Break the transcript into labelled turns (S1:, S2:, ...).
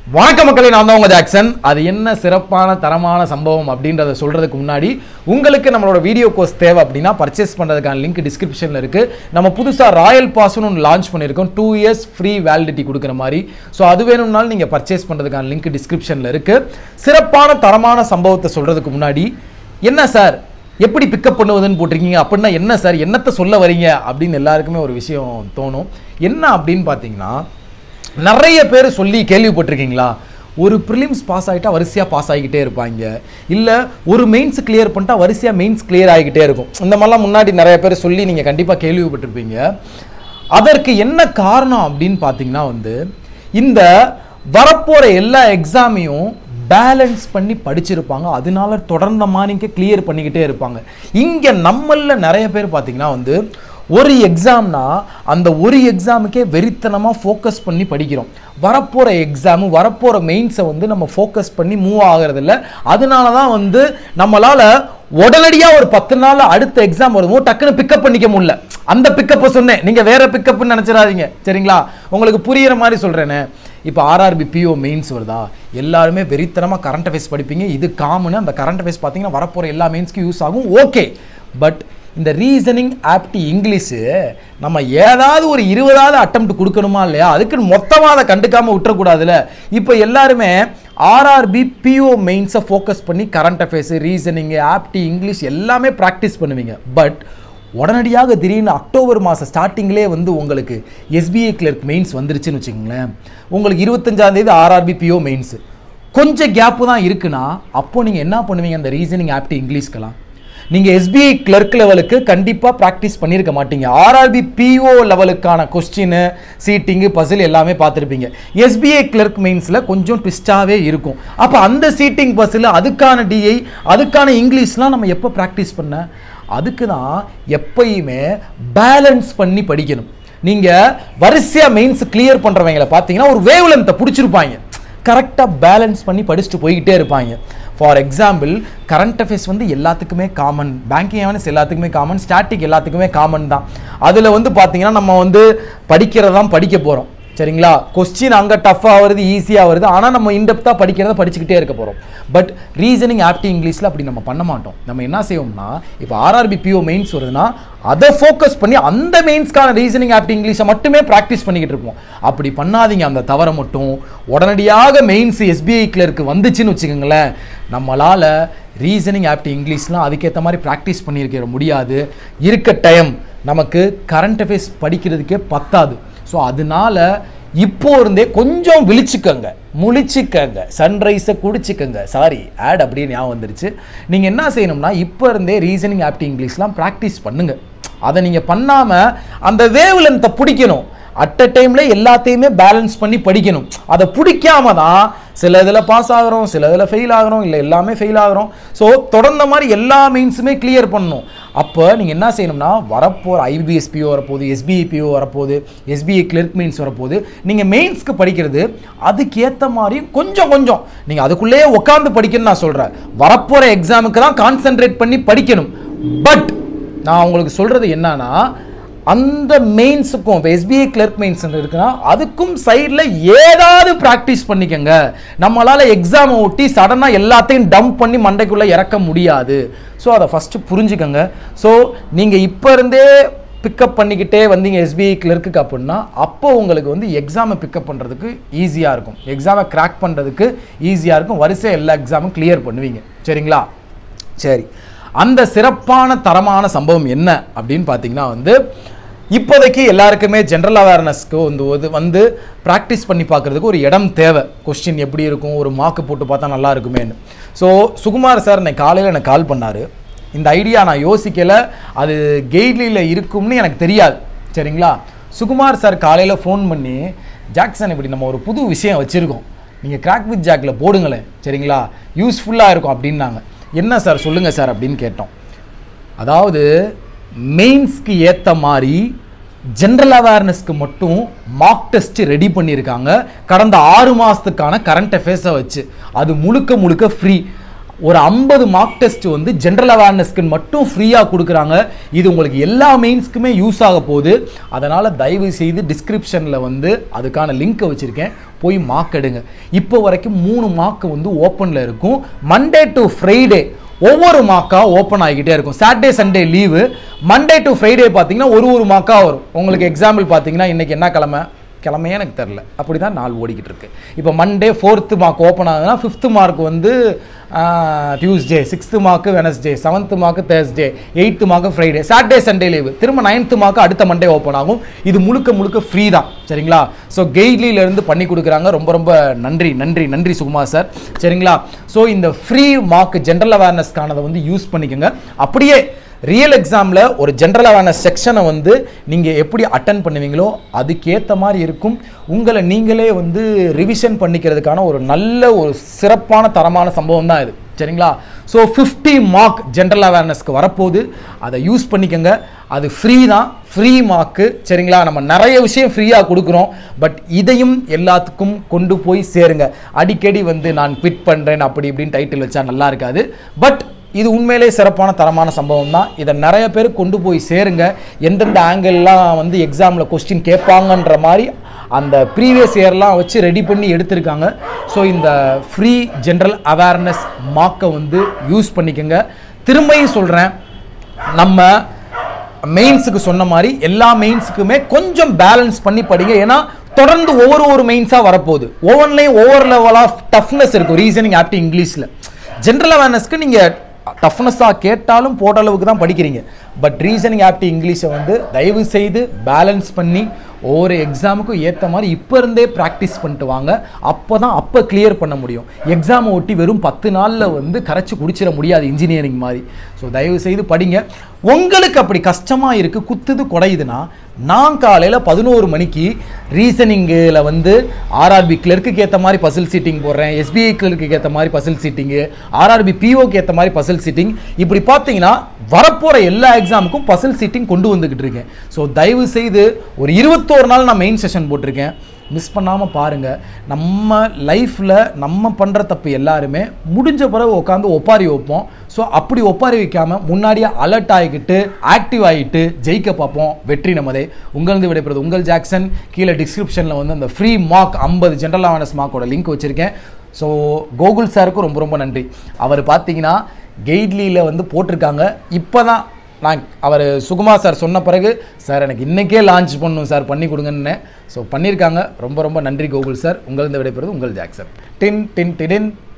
S1: வணக்க மக்களே நான் தான் உங்க ஜாக்சன் அது என்ன சிறப்பான தரமான சம்பவம் அப்படின்றத சொல்றதுக்கு முன்னாடி உங்களுக்கு நம்மளோட வீடியோ கோர்ஸ் தேவை அப்படின்னா பர்ச்சேஸ் பண்றதுக்கான லிங்க் டிஸ்கிரிப்ஷன்ல இருக்கு நம்ம புதுசா ராயல் பாஸ்னு ஒன்று லான்ச் பண்ணியிருக்கோம் டூ இயர்ஸ் ஃப்ரீ வேலிடிட்டி கொடுக்குற மாதிரி ஸோ அது வேணும்னாலும் நீங்க பர்ச்சேஸ் பண்றதுக்கான லிங்க் டிஸ்கிரிப்ஷன்ல இருக்கு சிறப்பான தரமான சம்பவத்தை சொல்றதுக்கு முன்னாடி என்ன சார் எப்படி பிக்கப் பண்ணுவதுன்னு போட்டிருக்கீங்க அப்படின்னா என்ன சார் என்னத்தை சொல்ல வரீங்க அப்படின்னு எல்லாருக்குமே ஒரு விஷயம் தோணும் என்ன அப்படின்னு பார்த்தீங்கன்னா நிறைய பேர் சொல்லி கேள்விப்பட்டிருக்கீங்களா ஒரு ப்ரிலிம்ஸ் பாஸ் ஆகிட்டா வரிசையாக பாஸ் ஆகிக்கிட்டே இருப்பாங்க இல்லை ஒரு மெயின்ஸ் கிளியர் பண்ணிட்டா வரிசையாக மெயின்ஸ் கிளியர் ஆகிக்கிட்டே இருக்கும் இந்த மாதிரிலாம் முன்னாடி நிறைய பேர் சொல்லி நீங்கள் கண்டிப்பாக கேள்விப்பட்டிருப்பீங்க அதற்கு என்ன காரணம் அப்படின்னு பார்த்தீங்கன்னா வந்து இந்த வரப்போகிற எல்லா எக்ஸாமையும் பேலன்ஸ் பண்ணி படிச்சிருப்பாங்க அதனால தொடர்ந்த மானிக்க கிளியர் பண்ணிக்கிட்டே இருப்பாங்க இங்கே நம்மள நிறைய பேர் பார்த்தீங்கன்னா வந்து ஒரு எக்ஸாம்னா அந்த ஒரு எக்ஸாமுக்கே வெறித்தனமாக ஃபோக்கஸ் பண்ணி படிக்கிறோம் வரப்போகிற எக்ஸாமு வரப்போகிற மெயின்ஸை வந்து நம்ம ஃபோக்கஸ் பண்ணி மூவ் ஆகிறதில்ல அதனால தான் வந்து நம்மளால் உடனடியாக ஒரு பத்து நாள் அடுத்த எக்ஸாம் வரும்போது டக்குன்னு பிக்கப் பண்ணிக்க முடியல அந்த பிக்கப்பை சொன்னேன் நீங்கள் வேற பிக்கப்னு நினச்சிடாதீங்க சரிங்களா உங்களுக்கு புரியிற மாதிரி சொல்கிறேனே இப்போ ஆர்ஆர்பி பிஓ மெயின்ஸ் வருதா எல்லாருமே வெறித்தனமாக கரண்ட் அஃபேர்ஸ் படிப்பீங்க இது காமனு அந்த கரண்ட் அஃபேர்ஸ் பார்த்தீங்கன்னா வரப்போகிற எல்லா மெயின்ஸ்க்கும் யூஸ் ஆகும் ஓகே பட் இந்த ரீசனிங் ஆப்டி இங்கிலீஷு நம்ம ஏதாவது ஒரு இருபதாவது அட்டம்ப்ட் கொடுக்கணுமா இல்லையா அதுக்குன்னு மொத்தமாக அதை கண்டுக்காமல் விட்டுறக்கூடாதுல்ல இப்போ எல்லாருமே ஆர்ஆர்பி பிஓ மெயின்ஸை ஃபோக்கஸ் பண்ணி current affairs reasoning apti English எல்லாமே ப்ராக்டிஸ் பண்ணுவீங்க பட் உடனடியாக திடீர்னு அக்டோபர் மாதம் ஸ்டார்டிங்லேயே வந்து உங்களுக்கு எஸ்பிஐ கிளர்க் மெயின்ஸ் வந்துருச்சுன்னு வச்சுக்கோங்களேன் உங்களுக்கு இருபத்தஞ்சாந்தேதி ஆர்ஆர்பி பிஓ மெயின்ஸு கொஞ்சம் கேப்பு தான் இருக்குன்னா அப்போ நீங்கள் என்ன பண்ணுவீங்க அந்த ரீசனிங் ஆப்டி இங்கிலீஷ்க்கெல்லாம் நீங்கள் எஸ்பிஐ கிளர்க் லெவலுக்கு கண்டிப்பாக ப்ராக்டிஸ் பண்ணியிருக்க மாட்டீங்க ஆர்ஆர்பி பிஓ லெவலுக்கான கொஸ்டின் சீட்டிங்கு பசில் எல்லாமே பார்த்துருப்பீங்க எஸ்பிஐ கிளர்க் மெயின்ஸில் கொஞ்சம் ட்விஸ்டாகவே இருக்கும் அப்போ அந்த சீட்டிங் பஸ்ஸில் அதுக்கான டிஐ அதுக்கான இங்கிலீஷ்லாம் நம்ம எப்போ ப்ராக்டிஸ் பண்ண அதுக்கு தான் எப்பயுமே பேலன்ஸ் பண்ணி படிக்கணும் நீங்கள் வரிசையாக மெயின்ஸ் கிளியர் பண்ணுறவங்களை பார்த்தீங்கன்னா ஒரு வேவ் லென்த்தை பிடிச்சிருப்பாங்க கரெக்டாக பேலன்ஸ் பண்ணி படிச்சுட்டு போய்கிட்டே இருப்பாங்க ஃபார் எக்ஸாம்பிள் கரண்ட் அஃபேர்ஸ் வந்து எல்லாத்துக்குமே காமன் பேங்கிங் அவேர்னஸ் எல்லாத்துக்குமே காமன் ஸ்டாட்டிக் எல்லாத்துக்குமே காமன் தான் அதில் வந்து பார்த்தீங்கன்னா நம்ம வந்து படிக்கிறதான் தான் படிக்க போகிறோம் சரிங்களா கொஸ்டின் அங்கே டஃப்பாக வருது ஈஸியாக வருது ஆனால் நம்ம இன்டெப்த்தாக படிக்கிறத படிச்சுக்கிட்டே இருக்க போகிறோம் பட் ரீசனிங் ஆப்டி இங்கிலீஷில் அப்படி நம்ம பண்ண மாட்டோம் நம்ம என்ன செய்வோம்னா இப்போ ஆர்ஆர்பி பிஓ மெயின்ஸ் வருதுன்னா அதை ஃபோக்கஸ் பண்ணி அந்த மெயின்ஸ்க்கான ரீசனிங் ஆப்டி இங்கிலீஷை மட்டுமே ப்ராக்டிஸ் பண்ணிக்கிட்டு இருப்போம் அப்படி பண்ணாதீங்க அந்த தவறை மட்டும் உடனடியாக மெயின்ஸ் எஸ்பிஐ கிளர்க்கு வந்துச்சுன்னு வச்சுக்கோங்களேன் நம்மளால் ரீசனிங் ஆப்டி இங்கிலீஷ்லாம் அதுக்கேற்ற மாதிரி ப்ராக்டிஸ் பண்ணியிருக்க முடியாது இருக்க டைம் நமக்கு கரண்ட் அஃபேர்ஸ் படிக்கிறதுக்கே பத்தாது ஸோ அதனால இப்போ இருந்தே கொஞ்சம் விழிச்சுக்கங்க முழிச்சுக்கங்க சன்ரைஸை குடிச்சுக்கங்க சாரி ஆட் அப்படின்னு ஞாபகம் வந்துருச்சு நீங்கள் என்ன செய்யணும்னா இப்போ இருந்தே ரீசனிங் ஆப்டி இங்கிலீஷ்லாம் ப்ராக்டிஸ் பண்ணுங்க அதை நீங்கள் பண்ணாமல் அந்த வேவ் லென்த்தை பிடிக்கணும் அட் அ டைமில் எல்லாத்தையுமே பேலன்ஸ் பண்ணி படிக்கணும் அதை பிடிக்காம தான் சில இதில் பாஸ் ஆகிறோம் சில இதில் ஃபெயில் ஆகிறோம் இல்லை எல்லாமே ஃபெயில் ஆகிறோம் ஸோ தொடர்ந்த மாதிரி எல்லா மெயின்ஸுமே கிளியர் பண்ணணும் அப்போ நீங்கள் என்ன செய்யணும்னா வரப்போகிற ஐபிஎஸ்பிஓ வரப்போகுது எஸ்பிஐபிஓ வரப்போகுது எஸ்பிஐ கிளர்க் மெயின்ஸ் வரப்போகுது நீங்கள் மெயின்ஸ்க்கு படிக்கிறது அதுக்கேற்ற மாதிரி கொஞ்சம் கொஞ்சம் நீங்கள் அதுக்குள்ளேயே உட்காந்து படிக்கணும்னு நான் சொல்கிறேன் வரப்போகிற எக்ஸாமுக்கு தான் கான்சென்ட்ரேட் பண்ணி படிக்கணும் பட் நான் உங்களுக்கு சொல்கிறது என்னன்னா அந்த மெயின்ஸுக்கும் இப்போ எஸ்பிஐ கிளர்க் மெயின்ஸ் இருக்குன்னா அதுக்கும் சைடில் ஏதாவது ப்ராக்டிஸ் பண்ணிக்கங்க நம்மளால் எக்ஸாமை ஒட்டி சடனாக எல்லாத்தையும் டம்ப் பண்ணி மண்டைக்குள்ளே இறக்க முடியாது ஸோ அதை ஃபஸ்ட்டு புரிஞ்சுக்கங்க ஸோ நீங்கள் இப்போ இருந்தே பிக்கப் பண்ணிக்கிட்டே வந்தீங்க எஸ்பிஐ கிளர்க்கு அப்படின்னா அப்போ உங்களுக்கு வந்து எக்ஸாமை பிக்கப் பண்ணுறதுக்கு ஈஸியாக இருக்கும் எக்ஸாமை கிராக் பண்ணுறதுக்கு ஈஸியாக இருக்கும் வரிசை எல்லா எக்ஸாமும் கிளியர் பண்ணுவீங்க சரிங்களா சரி அந்த சிறப்பான தரமான சம்பவம் என்ன அப்படின்னு பார்த்தீங்கன்னா வந்து இப்போதைக்கு எல்லாருக்குமே ஜென்ரல் அவேர்னஸ்க்கு வந்து ஒரு வந்து ப்ராக்டிஸ் பண்ணி பார்க்குறதுக்கு ஒரு இடம் தேவை கொஸ்டின் எப்படி இருக்கும் ஒரு மார்க்கு போட்டு பார்த்தா நல்லா இருக்குமேன்னு ஸோ சுகுமார் சார் என்னை காலையில் எனக்கு கால் பண்ணார் இந்த ஐடியா நான் யோசிக்கலை அது கெய்ட்லியில் இருக்கும்னு எனக்கு தெரியாது சரிங்களா சுகுமார் சார் காலையில் ஃபோன் பண்ணி ஜாக்சன் இப்படி நம்ம ஒரு புது விஷயம் வச்சுருக்கோம் நீங்கள் கிராக் வித் ஜாக்கில் போடுங்களேன் சரிங்களா யூஸ்ஃபுல்லாக இருக்கும் அப்படின்னாங்க என்ன சார் சொல்லுங்கள் சார் அப்படின்னு கேட்டோம் அதாவது மெயின்ஸ்க்கு ஏற்ற மாதிரி ஜென்ரல் அவேர்னஸ்க்கு மட்டும் மார்க் டெஸ்ட் ரெடி பண்ணியிருக்காங்க கடந்த ஆறு மாதத்துக்கான கரண்ட் அஃபேர்ஸை வச்சு அது முழுக்க முழுக்க ஃப்ரீ ஒரு ஐம்பது மார்க் டெஸ்ட் வந்து ஜென்ரல் அவேர்னஸ்க்கு மட்டும் ஃப்ரீயாக கொடுக்குறாங்க இது உங்களுக்கு எல்லா மெயின்ஸ்க்குமே யூஸ் ஆக போகுது அதனால் தயவு செய்து டிஸ்கிரிப்ஷனில் வந்து அதுக்கான லிங்க்கை வச்சுருக்கேன் போய் மார்க் எடுங்க இப்போ வரைக்கும் மூணு மார்க் வந்து ஓப்பனில் இருக்கும் மண்டே டு ஃப்ரைடே ஒவ்வொரு மார்க்காக ஓப்பன் ஆகிக்கிட்டே இருக்கும் Saturday Sunday leave Monday to Friday பார்த்தீங்கன்னா ஒரு ஒரு மார்க்காக வரும் உங்களுக்கு எக்ஸாம்பிள் பார்த்தீங்கன்னா இன்றைக்கி என்ன கிழமை கிழமையே எனக்கு தெரில அப்படி தான் நாள் ஓடிக்கிட்டு இருக்கு இப்போ மண்டே ஃபோர்த்து மார்க் ஓப்பன் ஆகுதுன்னா ஃபிஃப்த்து மார்க் வந்து Tuesday sixth mark Wednesday seventh mark Thursday eighth mark Friday Saturday Sunday leave திரும்ப நைன்த்து மார்க்கு அடுத்த மண்டே ஓப்பன் ஆகும் இது முழுக்க முழுக்க ஃப்ரீ தான் சரிங்களா ஸோ கெய்ட்லியிலேருந்து பண்ணி கொடுக்குறாங்க ரொம்ப ரொம்ப நன்றி நன்றி நன்றி சுகுமார் சார் சரிங்களா ஸோ இந்த ஃப்ரீ மார்க் ஜென்ரல் அவேர்னஸ்க்கானதை வந்து யூஸ் பண்ணிக்கோங்க அப்படியே ரியல் எக்ஸாமில் ஒரு ஜென்ரல் அவேர்னஸ் செக்ஷனை வந்து நீங்கள் எப்படி அட்டன் பண்ணுவீங்களோ அதுக்கேற்ற மாதிரி இருக்கும் உங்களை நீங்களே வந்து ரிவிஷன் பண்ணிக்கிறதுக்கான ஒரு நல்ல ஒரு சிறப்பான தரமான சம்பவம் தான் இது சரிங்களா ஸோ ஃபிஃப்டி மார்க் ஜென்ரல் அவேர்னஸ்க்கு வரப்போகுது அதை யூஸ் பண்ணிக்கோங்க அது ஃப்ரீ தான் ஃப்ரீ மார்க்கு சரிங்களா நம்ம நிறைய விஷயம் ஃப்ரீயாக கொடுக்குறோம் பட் இதையும் எல்லாத்துக்கும் கொண்டு போய் சேருங்க அடிக்கடி வந்து நான் குவிட் பண்ணுறேன் அப்படி இப்படின்னு டைட்டில் வச்சா நல்லா இருக்காது பட் இது உண்மையிலே சிறப்பான தரமான சம்பவம் தான் இதை நிறைய பேர் கொண்டு போய் சேருங்க எந்தெந்த ஆங்கிள்லாம் வந்து எக்ஸாமில் கொஸ்டின் கேட்பாங்கன்ற மாதிரி அந்த ப்ரீவியஸ் இயர்லாம் வச்சு ரெடி பண்ணி எடுத்திருக்காங்க ஸோ இந்த ஃப்ரீ ஜென்ரல் அவேர்னஸ் மார்க்கை வந்து யூஸ் பண்ணிக்கோங்க திரும்பியும் சொல்கிறேன் நம்ம மெயின்ஸுக்கு சொன்ன மாதிரி எல்லா மெயின்ஸுக்குமே கொஞ்சம் பேலன்ஸ் பண்ணி படிங்க ஏன்னா தொடர்ந்து ஒவ்வொரு ஒரு மெயின்ஸாக வரப்போகுது ஒவ்வொன்றிலையும் ஒவ்வொரு லெவல் ஆஃப் டஃப்னஸ் இருக்கும் ரீசனிங் ஆப்டி இங்கிலீஷில் ஜென்ரல் அவேர்னஸ்க்கு நீங்கள் டஃப்னஸாக கேட்டாலும் போட்ட அளவுக்கு தான் படிக்கிறீங்க பட் ரீசனிங் ஆப்டி இங்கிலீஷை வந்து தயவு செய்து பேலன்ஸ் பண்ணி ஒவ்வொரு எக்ஸாமுக்கும் ஏற்ற மாதிரி இப்போ இருந்தே ப்ராக்டிஸ் பண்ணிட்டு வாங்க அப்போ தான் அப்போ கிளியர் பண்ண முடியும் எக்ஸாமை ஒட்டி வெறும் பத்து நாளில் வந்து கரைச்சி குடிச்சிட முடியாது இன்ஜினியரிங் மாதிரி ஸோ தயவு செய்து படிங்க உங்களுக்கு அப்படி கஷ்டமாக இருக்குது குத்துது குடையுதுன்னா நான் காலையில் பதினோரு மணிக்கு ரீசனிங்கில் வந்து ஆர்ஆர்பி கிளர்க்குக்கு ஏற்ற மாதிரி பசில் சீட்டிங் போடுறேன் எஸ்பிஐ கிளர்க்கு ஏற்ற மாதிரி பசில் சீட்டிங்கு ஆர்ஆர்பி பிஓக்கு ஏற்ற மாதிரி பசில் சீட்டிங் இப்படி பார்த்தீங்கன்னா வரப்போகிற எல்லா எக்ஸாமுக்கும் பசில் சீட்டிங் கொண்டு வந்துக்கிட்டு இருக்கேன் ஸோ தயவு செய்து ஒரு இருபத்தோரு நாள் நான் மெயின் செஷன் போட்டிருக்கேன் மிஸ் பண்ணாமல் பாருங்கள் நம்ம லைஃப்பில் நம்ம பண்ணுற தப்பு எல்லாருமே முடிஞ்ச பிறகு உட்காந்து ஒப்பாரி வைப்போம் ஸோ அப்படி ஒப்பாரி வைக்காமல் முன்னாடியே அலர்ட் ஆகிக்கிட்டு ஆக்டிவ் ஆகிட்டு ஜெயிக்க பார்ப்போம் வெற்றி நமதே உங்களது விடைபெறுது உங்கள் ஜாக்சன் கீழே டிஸ்கிரிப்ஷனில் வந்து அந்த ஃப்ரீ மார்க் ஐம்பது ஜென்ரல் அவேர்னஸ் மார்க்கோட லிங்க் வச்சுருக்கேன் ஸோ கோகுல் சாருக்கும் ரொம்ப ரொம்ப நன்றி அவர் பார்த்தீங்கன்னா கெய்ட்லியில் வந்து போட்டிருக்காங்க இப்போ தான் நான் அவர் சுகுமார் சார் சொன்ன பிறகு சார் எனக்கு இன்றைக்கே லான்ச் பண்ணணும் சார் பண்ணி கொடுங்கன்னு ஸோ பண்ணியிருக்காங்க ரொம்ப ரொம்ப நன்றி கோகுல் சார் உங்களது விடைபெறுவது உங்கள் ஜாக்சன் டின் டின் டிடின்